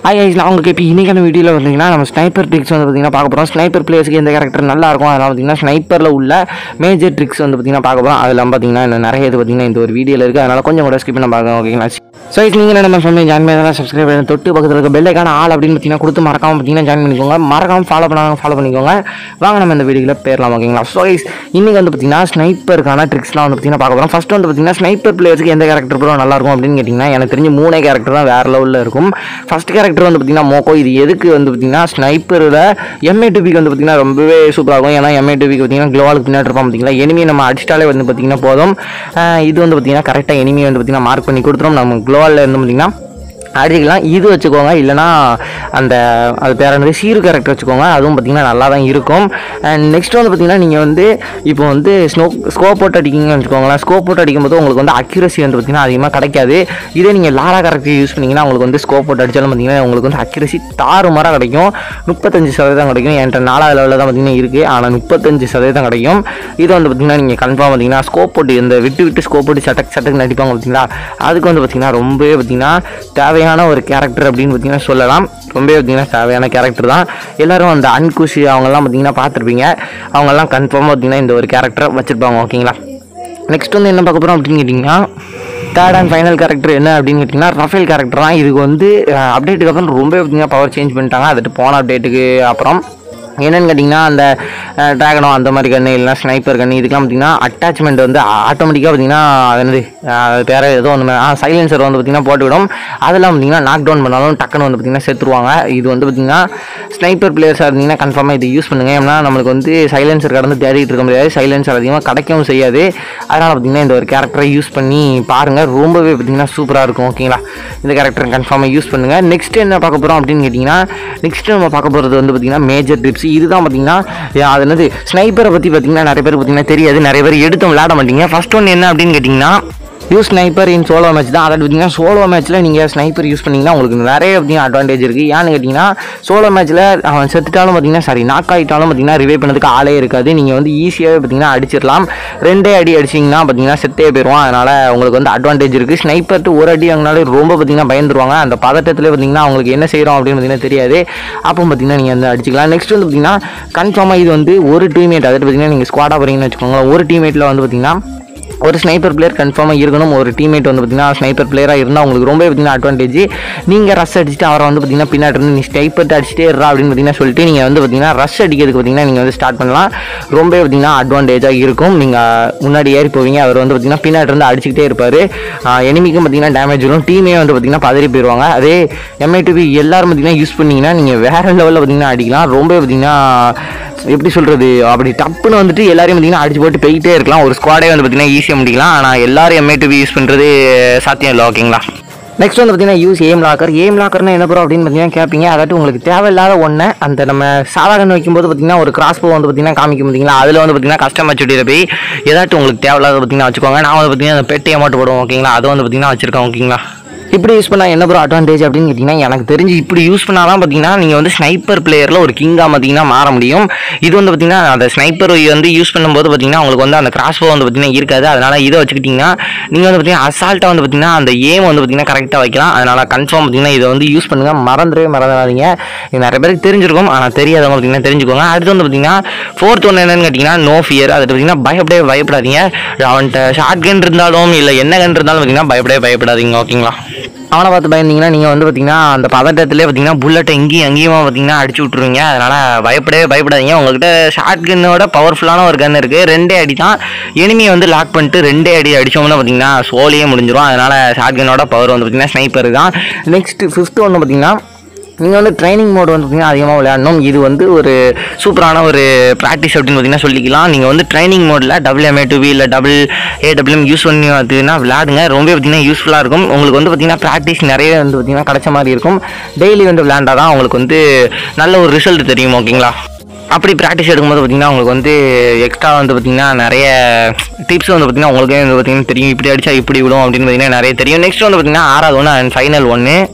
ஐ ice நான் உங்களுக்கு இப்போ இன்றைக்கான வீடியோவில் பார்த்தீங்கன்னா நம்ம ஸ்னைப்பர் ட்ரிக்ஸ் வந்து பார்த்தீங்கன்னா பார்க்க போகிறோம் ஸ்னைப்பர் பிளேயர்ஸ்க்கு எந்த கேரக்டர் நல்லா இருக்கும் அதனால் பார்த்தீங்கன்னா ஸ்னைப்பரில் உள்ள மேஜர் ட்ரிக்ஸ் வந்து பார்த்தீங்கன்னா பார்க்க போகிறோம் அதில் பார்த்தீங்கன்னா இன்னும் நிறைய இது பார்த்தீங்கன்னா இந்த ஒரு வீடியோவில் இருக்குது அதனால் கொஞ்சம் கூட ஸ்கிப் பண்ண பார்க்கலாம் ஓகேங்களா ஸோ இது நீங்கள் நம்ம சொன்ன ஜாயின் பண்ணி சப்ஸ்கிரைப் பண்ணி தொட்டு பக்கத்தில் இருக்க பெல்லைக்கான ஆள் அப்படின்னு பார்த்தீங்கன்னா கொடுத்து மறக்காம பார்த்தீங்கன்னா ஜாயின் பண்ணிக்கோங்க மறக்காம ஃபாலோ பண்ணாங்க ஃபாலோ பண்ணிக்கோங்க வாங்க நம்ம இந்த வீடியோவில் பேரலாம் ஓகேங்களா ஸோ இஸ் இன்றைக்கி வந்து பார்த்தீங்கன்னா ஸ்னைப்பருக்கான ட்ரிக்ஸ்லாம் வந்து பார்த்தீங்கன்னா பார்க்க போகிறோம் ஃபஸ்ட்டு வந்து பார்த்தீங்கன்னா ஸ்னைப்பர் பிளேயர்ஸ்க்கு எந்த கேரக்டர் ப்ரோ நல்லா இருக்கும் அப்படின்னு கேட்டிங்கன்னா எனக்கு தெரிஞ்சு மூணே கேரக்டர் தான் வேறு லெவலில் இருக்கும் ஃபஸ்ட் கேரக்டர் வந்து பார்த்தீங்கன்னா மோக்கோ இது எதுக்கு வந்து பார்த்தீங்கன்னா ஸ்னைப்பரில் எம்ஏ டூபிக்கு வந்து பார்த்தீங்கன்னா ரொம்பவே சூப்பராக இருக்கும் ஏன்னா எம்ஏ டூபிக்கு பார்த்தீங்கன்னா க்ளோவாலுக்கு பின்னாடி இருப்பான் பார்த்தீங்களா எனிமி நம்ம அடிச்சிட்டாலே வந்து பார்த்தீங்கன்னா போதும் ஆஹ் இது வந்து பார்த்தீங்கன்னா கரெக்டாக எனிமி வந்து பார்த்தீங்கன்னா மார்க் பண்ணி கொடுத்துரும் நம்ம க்ளோவாலில் இருந்து பார்த்தீங்கன்னா அடிக்கலாம் இது வச்சுக்கோங்க இல்லைனா அந்த அது பேர் என்னது சீரு கேரக்டர் வச்சுக்கோங்க அதுவும் பார்த்தீங்கன்னா நல்லா தான் இருக்கும் அண்ட் நெக்ஸ்ட் வந்து பார்த்தீங்கன்னா நீங்கள் வந்து இப்போ வந்து ஸ்னோ ஸ்கோப் போட்டு அடிக்கிங்கன்னு வச்சுக்கோங்களேன் ஸ்கோப் போட்டு அடிக்கும்போது உங்களுக்கு வந்து அக்யூரசி வந்து பார்த்தீங்கன்னா அதிகமாக கிடைக்காது இதே நீங்கள் லாரா கேரக்டர் யூஸ் பண்ணிங்கன்னா உங்களுக்கு வந்து ஸ்கோப் போட்டு அடித்தாலும் பார்த்தீங்கன்னா உங்களுக்கு வந்து அக்யூரசி தாறுமாறாக கிடைக்கும் முப்பத்தஞ்சு சதவீதம் கிடைக்கும் என்கிட்ட நாலாவது லெவலில் தான் பார்த்தீங்கன்னா இருக்குது ஆனால் முப்பத்தஞ்சு சதவீதம் கிடைக்கும் இது வந்து பார்த்தீங்கன்னா நீங்கள் கன்ஃபார்ம் பார்த்தீங்கன்னா ஸ்கோப் போட்டு இந்த விட்டு விட்டு ஸ்கோப் போட்டு சட்டக் சட்டக்கு நடிப்பாங்க பார்த்தீங்களா அதுக்கு வந்து பார்த்தீங்கன்னா ரொம்பவே பார்த்தீங்கன்னா தேவையான ஒரு கேரக்டர் அப்படின்னு பார்த்தீங்கன்னா சொல்லலாம் ரொம்பவே பார்த்தீங்கன்னா தேவையான கேரக்டர் தான் எல்லாரும் அந்த அன்குஷி அவங்கெல்லாம் பார்த்தீங்கன்னா பார்த்துருப்பீங்க அவங்கெல்லாம் கன்ஃபார்மாக பார்த்தீங்கன்னா இந்த ஒரு கேரக்டரை வச்சுருப்பாங்க ஓகேங்களா நெக்ஸ்ட் வந்து என்ன பார்க்க போகிறோம் அப்படின்னு கேட்டிங்கன்னா தேர்ட் அண்ட் ஃபைனல் கேரக்டர் என்ன அப்படின்னு கேட்டிங்கன்னா ரஃபேல் கேரக்டர் தான் இதுக்கு வந்து அப்டேட்டுக்கு அப்புறம் ரொம்ப பார்த்தீங்கன்னா பவர் சேஞ்ச் பண்ணிட்டாங்க அதுட்டு போன அப்டேட்டுக்கு அப்புறம் என்னன்னு கேட்டிங்கன்னா அந்த ட்ராகனோ அந்த மாதிரி கன்று இல்லைனா ஸ்னைப்பர் கன்று இதுக்கெல்லாம் பார்த்தீங்கன்னா அட்டாச்மெண்ட் வந்து ஆட்டோமேட்டிக்காக பார்த்தீங்கன்னா அது என்னது அது பேர ஏதோ ஒன்று சைலன்சர் வந்து பார்த்தீங்கன்னா போட்டுவிடும் அதெல்லாம் பார்த்தீங்கன்னா நாக் டவுன் பண்ணாலும் டக்குன்னு வந்து பார்த்தீங்கன்னா செத்துருவாங்க இது வந்து பார்த்தீங்கன்னா ஸ்னைப்பர் பிளேயர்ஸாக இருந்தீங்கன்னா கன்ஃபார்மாக இது யூஸ் பண்ணுங்கள் ஏன்னா நம்மளுக்கு வந்து சைலன்சர் கடந்து தேடிட்டு இருக்க முடியாது சைலன்சர் அதிகமாக கிடைக்கவும் செய்யாது அதனால் பார்த்தீங்கன்னா இந்த ஒரு கேரக்டரை யூஸ் பண்ணி பாருங்கள் ரொம்பவே பார்த்தீங்கன்னா சூப்பராக இருக்கும் ஓகேங்களா இந்த கேரக்டர் கன்ஃபார்மாக யூஸ் பண்ணுங்கள் நெக்ஸ்ட் என்ன பார்க்க போகிறோம் அப்படின்னு கேட்டிங்கன்னா நெக்ஸ்ட் நம்ம பார்க்க போகிறது வந்து பார்த்தீங்கன்னா மேஜர் டிப்ஸ் இதுதான் பார்த்தீங்கன்னா ஏ, அது என்னது ஸ்னைப்பரை பற்றி பார்த்தீங்கன்னா நிறைய பேர் பார்த்தீங்கன்னா தெரியாது நிறைய பேர் எடுத்தும் விளையாட மாட்டீங்க ஃபர்ஸ்ட் ஒன்று என்ன அப்படின்னு கேட்டிங்கன்னா use sniper in solo match தான் அதாவது பார்த்தீங்கன்னா சோலோ மேட்ச்சில் நீங்கள் ஸ்னைப்பர் யூஸ் பண்ணிங்கன்னா உங்களுக்கு நிறைய பார்த்தீங்கன்னா அட்வான்டேஜ் இருக்குது ஏன்னு கேட்டிங்கன்னா சோலோ மேட்ச்சில் அவன் செத்துட்டாலும் பார்த்தீங்கன்னா சாரி நாக் ஆகிட்டாலும் பார்த்தீங்கன்னா ரிவே பண்ணதுக்கு ஆளே இருக்காது நீங்கள் வந்து ஈஸியாகவே பார்த்தீங்கன்னா அடிச்சிடலாம் ரெண்டே அடி அடிச்சிங்கன்னா பார்த்தீங்கன்னா செத்தே போயிடுவான் அதனால் உங்களுக்கு வந்து அட்வான்டேஜ் இருக்குது ஸ்னைப்பர்ட்டு ஒரு அடி வாங்கினாலே ரொம்ப பார்த்தீங்கன்னா பயந்துருவாங்க அந்த பதட்டத்தில் பார்த்தீங்கன்னா அவங்களுக்கு என்ன செய்கிறோம் அப்படின்னு பார்த்தீங்கன்னா தெரியாது அப்போ பார்த்தீங்கன்னா நீங்கள் வந்து அடிச்சிக்கலாம் நெக்ஸ்ட் வந்து பார்த்தீங்கன்னா கன்ஃபார்மாக இது வந்து ஒரு டீம்மேட் அதாவது பார்த்தீங்கன்னா நீங்கள் ஸ்குவாடாக போகிறீங்கன்னு வச்சுக்கோங்களேன் ஒரு டீம்மேட்டில் வந்து பார்த்தீங்கன்னா ஒரு ஸ்னைப்பர் பிளேயர் கன்ஃபார்மாக இருக்கணும் ஒரு டீம்மேட் வந்து பார்த்தீங்கன்னா ஸ்னைப்பர் பிளேயராக இருந்தால் உங்களுக்கு ரொம்ப பார்த்தீங்கன்னா அட்வான்டேஜ் நீங்கள் ரஷ் அடிச்சுட்டு அவரை வந்து பார்த்தீங்கன்னா பின்னாடி இருந்து நீ ஸ்னைப்பர் அடிச்சுட்டே இருறா அப்படின்னு பார்த்தீங்கன்னா சொல்லிட்டு நீங்கள் வந்து பார்த்தீங்கன்னா ரஷ் அடிக்கிறதுக்கு பார்த்தீங்கன்னா நீங்கள் வந்து ஸ்டார்ட் பண்ணலாம் ரொம்ப பார்த்தீங்கன்னா அட்வான்டேஜாக இருக்கும் நீங்கள் முன்னாடி ஏறி போவீங்க அவர் வந்து பார்த்தீங்கன்னா பின்னாடி இருந்து அடிச்சுக்கிட்டே இருப்பார் எனிமிக்கும் பார்த்தீங்கன்னா டேமேஜ் வரும் டீமே வந்து பார்த்தீங்கன்னா பதறி போயிடுவாங்க அதே எம்ஐ டிவி எல்லாரும் பார்த்தீங்கன்னா யூஸ் பண்ணீங்கன்னா நீங்கள் வேறு லெவலில் பார்த்தீங்கன்னா அடிக்கலாம் ரொம்ப பார்த்தீங்கன்னா எப்படி சொல்கிறது அப்படி டப்புன்னு வந்துட்டு எல்லாரையும் பார்த்தீங்கன்னா அடிச்சு போட்டு போயிட்டே இருக்கலாம் ஒரு ஸ்குவாடே வந்து பார்த்தீங்கன்னா ஈஸியாக முடிக்கலாம் ஆனால் எல்லாரும் எம்ஏ டிவி யூஸ் பண்ணுறது சாத்தியம் இல்லை ஓகேங்களா நெக்ஸ்ட் வந்து பார்த்தீங்கன்னா யூஸ் ஏம் லாக்கர் ஏம் லாக்கர்னா என்ன ப்ரோ அப்படின்னு பார்த்தீங்கன்னா கேட்பீங்க அதாட்டு உங்களுக்கு தேவையில்லாத ஒன்று அந்த நம்ம சாதாரண வைக்கும்போது பார்த்தீங்கன்னா ஒரு கிராஸ் போ வந்து பார்த்தீங்கன்னா காமிக்கும் பார்த்தீங்களா அதில் வந்து பார்த்தீங்கன்னா கஸ்டம் வச்சுட்டு போய் ஏதாட்டும் உங்களுக்கு தேவையில்லாத பார்த்தீங்கன்னா வச்சுக்கோங்க நான் வந்து பார்த்தீங்கன்னா அந்த பெட்டி அமௌண்ட் போடுவோம் ஓகேங்களா அதை வந்து பார்த்தீங்கன்னா வச்சிருக்கேன் ஓகேங்களா இப்படி யூஸ் பண்ணால் என்ன ப்ரோ அட்வான்டேஜ் அப்படின்னு கேட்டிங்கன்னா எனக்கு தெரிஞ்சு இப்படி யூஸ் பண்ணால் தான் பார்த்தீங்கன்னா நீங்கள் வந்து ஸ்னைப்பர் பிளேயரில் ஒரு கிங்காக பார்த்தீங்கன்னா மாற முடியும் இது வந்து பார்த்தீங்கன்னா அந்த ஸ்னைப்பர் வந்து யூஸ் பண்ணும்போது பார்த்தீங்கன்னா உங்களுக்கு வந்து அந்த கிராஸ் போ வந்து பார்த்தீங்கன்னா இருக்காது அதனால் இதை வச்சுக்கிட்டிங்கன்னா நீங்கள் வந்து பார்த்தீங்கன்னா அசால்ட்டாக வந்து பார்த்தீங்கன்னா அந்த ஏம் வந்து பார்த்தீங்கன்னா கரெக்டாக வைக்கலாம் அதனால் கன்ஃபார்ம் பார்த்தீங்கன்னா இதை வந்து யூஸ் பண்ணுங்கள் மறந்துடவே மறந்துடாதீங்க இது நிறைய பேருக்கு தெரிஞ்சிருக்கும் ஆனால் தெரியாதவங்க பார்த்தீங்கன்னா தெரிஞ்சுக்கோங்க அடுத்து வந்து பார்த்தீங்கன்னா ஃபோர்த் ஒன்று என்னன்னு கேட்டிங்கன்னா நோ ஃபியர் அது பார்த்தீங்கன்னா பயப்படவே பயப்படாதீங்க அவன்கிட்ட ஷார்ட் கன் இருந்தாலும் இல்லை என்ன கன் இருந்தாலும் பார்த்தீங்கன்னா பயப்படவே பயப்படாதீங்க ஓகேங்களா அவனை பார்த்து பயந்தீங்கன்னா நீங்கள் வந்து பார்த்தீங்கன்னா அந்த பதட்டத்திலே பார்த்தீங்கன்னா புல்லட்டை இங்கேயும் அங்கேயுமா பார்த்தீங்கன்னா அடிச்சு விட்ருவீங்க அதனால் பயப்படவே பயப்படாதீங்க உங்கள்கிட்ட ஷார்ட் கன்னோட பவர்ஃபுல்லான ஒரு கன் இருக்குது ரெண்டே அடி தான் எனிமியை வந்து லாக் பண்ணிட்டு ரெண்டே அடி அடிச்சோம்னா பார்த்தீங்கன்னா சோலியே முடிஞ்சிடும் அதனால் ஷார்ட் கன்னோட பவர் வந்து பார்த்தீங்கன்னா ஸ்னைப்பர் தான் நெக்ஸ்ட் ஃபிஃப்த் ஒன்று பார்த்தீங்கன்னா நீங்கள் வந்து ட்ரைனிங் மோட் வந்து பார்த்தீங்கன்னா அதிகமாக விளையாடணும் இது வந்து ஒரு சூப்பரான ஒரு ப்ராக்டிஸ் அப்படின்னு பார்த்தீங்கன்னா சொல்லிக்கலாம் நீங்கள் வந்து ட்ரைனிங் மோடில் டபுள் எம்ஏ டூ இல்லை டபுள் ஏடபிள்யூஎம் யூஸ் பண்ணி பார்த்தீங்கன்னா விளையாடுங்க ரொம்ப பார்த்தீங்கன்னா யூஸ்ஃபுல்லாக இருக்கும் உங்களுக்கு வந்து பார்த்தீங்கன்னா ப்ராக்டிஸ் நிறைய வந்து பார்த்தீங்கன்னா கிடைச்ச மாதிரி இருக்கும் டெய்லி வந்து விளையாண்டா தான் உங்களுக்கு வந்து நல்ல ஒரு ரிசல்ட் தெரியும் ஓகேங்களா அப்படி ப்ராக்டிஸ் எடுக்கும்போது பார்த்தீங்கன்னா உங்களுக்கு வந்து எக்ஸ்ட்ரா வந்து பார்த்தீங்கன்னா நிறைய டிப்ஸ் வந்து பார்த்தீங்கன்னா உங்களுக்கே வந்து பார்த்தீங்கன்னா தெரியும் இப்படி அடிச்சா இப்படி விடும் அப்படின்னு பார்த்தீங்கன்னா நிறைய தெரியும் நெக்ஸ்ட் வந்து பார்த்தீங்கன்னா ஆறாவது ஒன்று அண்ட் ஃபைனல் ஒன்று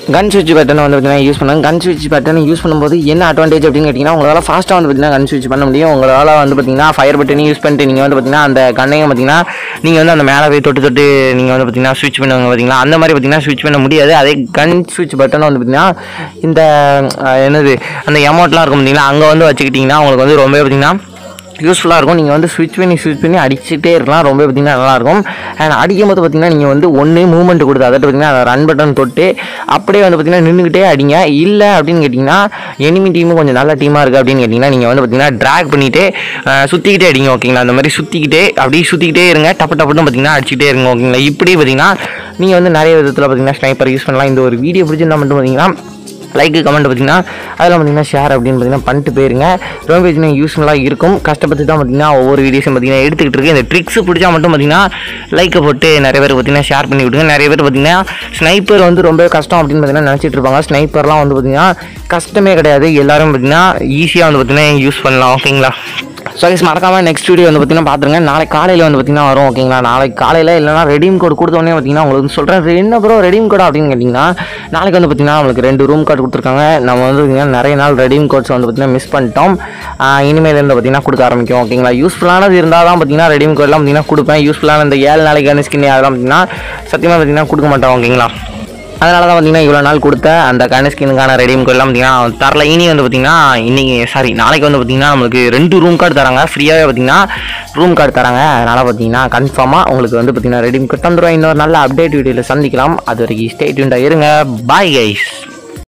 கன் ஸ்விட்ச் பட்டனை வந்து பார்த்தீங்கன்னா யூஸ் பண்ணுங்க கன் ஸ்விட்ச் பட்டன் யூஸ் பண்ணும்போது என்ன அட்வான்டேஜ் அப்படின்னு கேட்டிங்கன்னா உங்களால் ஃபாஸ்ட்டாக வந்து பார்த்தீங்கன்னா கன் ஸ்விட்ச் பண்ண முடியும் உங்களால் வந்து பார்த்தீங்கன்னா ஃபயர் பட்டனையும் யூஸ் பண்ணிட்டு நீங்கள் வந்து பார்த்தீங்கன்னா அந்த கண்ணையும் பார்த்தீங்கன்னா நீங்கள் வந்து அந்த மேலே போய் தொட்டு தொட்டு நீங்கள் வந்து பார்த்தீங்கன்னா ஸ்விட்ச் பண்ணுவாங்க பார்த்தீங்களா அந்த மாதிரி பார்த்தீங்கன்னா ஸ்விட்ச் பண்ண முடியாது அதே கன் ஸ்விட்ச் பட்டன் வந்து பார்த்தீங்கன்னா இந்த அஹ், என்னது அந்த எமௌண்ட்லாம் இருக்கும் பார்த்தீங்களா அங்கே வந்து வச்சுக்கிட்டிங்கன்னா உங்களுக்கு வந்து ரொம்ப பார்த்தீங்கன்னா யூஸ்ஃபுல்லாக இருக்கும் நீங்கள் வந்து ஸ்விட்ச் பண்ணி ஸ்விட்ச் பண்ணி அடிச்சுட்டே இருக்கலாம் ரொம்ப பார்த்தீங்கன்னா நல்லாயிருக்கும் அண்ட் அடிக்கும் போது பார்த்தீங்கன்னா நீங்கள் வந்து ஒன்று மூவ்மெண்ட் கொடுத்து அதாவது பார்த்தீங்கன்னா ரன் பட்டன் தொட்டு அப்படியே வந்து பார்த்தீங்கன்னா நின்றுக்கிட்டே அடிங்க இல்லை அப்படின்னு கேட்டிங்கன்னா எனிமி டீமும் கொஞ்சம் நல்ல டீமாக இருக்குது அப்படின்னு கேட்டிங்கன்னா நீங்கள் வந்து பார்த்தீங்கன்னா ட்ராக் பண்ணிவிட்டு சுற்றிக்கிட்டே அடிங்க ஓகேங்களா அந்த மாதிரி சுற்றிக்கிட்டே அப்படியே சுற்றிக்கிட்டே இருங்க டப்பு டப்புன்னு பார்த்தீங்கன்னா அடிச்சுட்டே இருங்க ஓகேங்களா இப்படி பார்த்தீங்கன்னா நீங்கள் வந்து நிறைய விதத்தில் பார்த்தீங்கன்னா ஸ்னைப்பர் யூஸ் பண்ணலாம் இந்த ஒரு வீடியோ பிடிச்சிருந்தா மட்டும் பார்த்தீங்கன்னா லைக்கு கமெண்ட் பார்த்தீங்கன்னா அதில் பார்த்தீங்கன்னா ஷேர் அப்படின்னு பார்த்தீங்கன்னா பண்ணிட்டு போயிருங்க ரொம்ப பார்த்தீங்கன்னா யூஸ்ஃபுல்லாக இருக்கும் கஷ்டப்பட்டு தான் பார்த்தீங்கன்னா ஒவ்வொரு வீடியோஸும் பார்த்தீங்கன்னா எடுத்துக்கிட்டு இருக்கு இந்த ட்ரிக்ஸ் பிடிச்சா மட்டும் பார்த்தீங்கன்னா லைக்கை போட்டு நிறைய பேர் பார்த்தீங்கன்னா ஷேர் பண்ணி விடுங்க நிறைய பேர் பார்த்தீங்கன்னா ஸ்னைப்பர் வந்து ரொம்ப கஷ்டம் அப்படின்னு பார்த்தீங்கன்னா நினச்சிட்டு இருப்பாங்க ஸ்னைப்பர்லாம் வந்து பார்த்தீங்கன்னா கஷ்டமே கிடையாது எல்லாரும் பார்த்தீங்கன்னா ஈஸியாக வந்து பார்த்தீங்கன்னா யூஸ் பண்ணலாம் ஓகேங்களா ஸோ கைஸ் மறக்காமல் நெக்ஸ்ட் வீடியோ வந்து பார்த்தீங்கன்னா பார்த்துருங்க நாளைக்கு காலையில் வந்து பார்த்தீங்கன்னா வரும் ஓகேங்களா நாளைக்கு காலையில் இல்லைனா ரெடீம் கோட் கொடுத்தோடனே பார்த்தீங்கன்னா உங்களுக்கு வந்து சொல்கிறேன் என்ன ப்ரோ ரெடீம் கோட் அப்படின்னு கேட்டிங்கன்னா நாளைக்கு வந்து பார்த்தீங்கன்னா நம்மளுக்கு ரெண்டு ரூம் கார்டு கொடுத்துருக்காங்க நம்ம வந்து பார்த்தீங்கன்னா நிறைய நாள் ரெடீம் கோட்ஸ் வந்து பார்த்தீங்கன்னா மிஸ் பண்ணிட்டோம் ஆஹ் இனிமேல் இருந்து பார்த்தீங்கன்னா கொடுக்க ஆரம்பிக்கும் ஓகேங்களா யூஸ்ஃபுல்லானது இருந்தால் தான் பார்த்தீங்கன்னா ரெடீம் கோட்லாம் பார்த்தீங்கன்னா கொடுப்பேன் யூஸ்ஃபுல்லான இந்த ஏழு நாளைக்கான ஸ்கின் அதெல்லாம் பார்த்தீங்கன்னா சத்தியமாக பார்த்தீங்கன்னா கொடுக்க மாட்டோம் ஓகேங்களா அதனால தான் பார்த்தீங்கன்னா இவ்வளோ நாள் கொடுத்த அந்த கனஸ்கினுக்கான ரெடீம் கோட்லாம் பார்த்தீங்கன்னா தரல இனி வந்து பார்த்தீங்கன்னா இன்னைக்கு சாரி நாளைக்கு வந்து பார்த்தீங்கன்னா நம்மளுக்கு ரெண்டு ரூம் கார்டு தராங்க ஃப்ரீயாகவே பார்த்தீங்கன்னா ரூம் கார்டு தராங்க அதனால் பார்த்தீங்கன்னா கன்ஃபார்மாக உங்களுக்கு வந்து பார்த்தீங்கன்னா ரெடீம் கோட் தந்துடுவோம் இன்னொரு நல்ல அப்டேட் வீடியோவில் சந்திக்கலாம் அது வரைக்கும் ஸ்டே டியூண்டாக இருங்க பாய் கைஸ்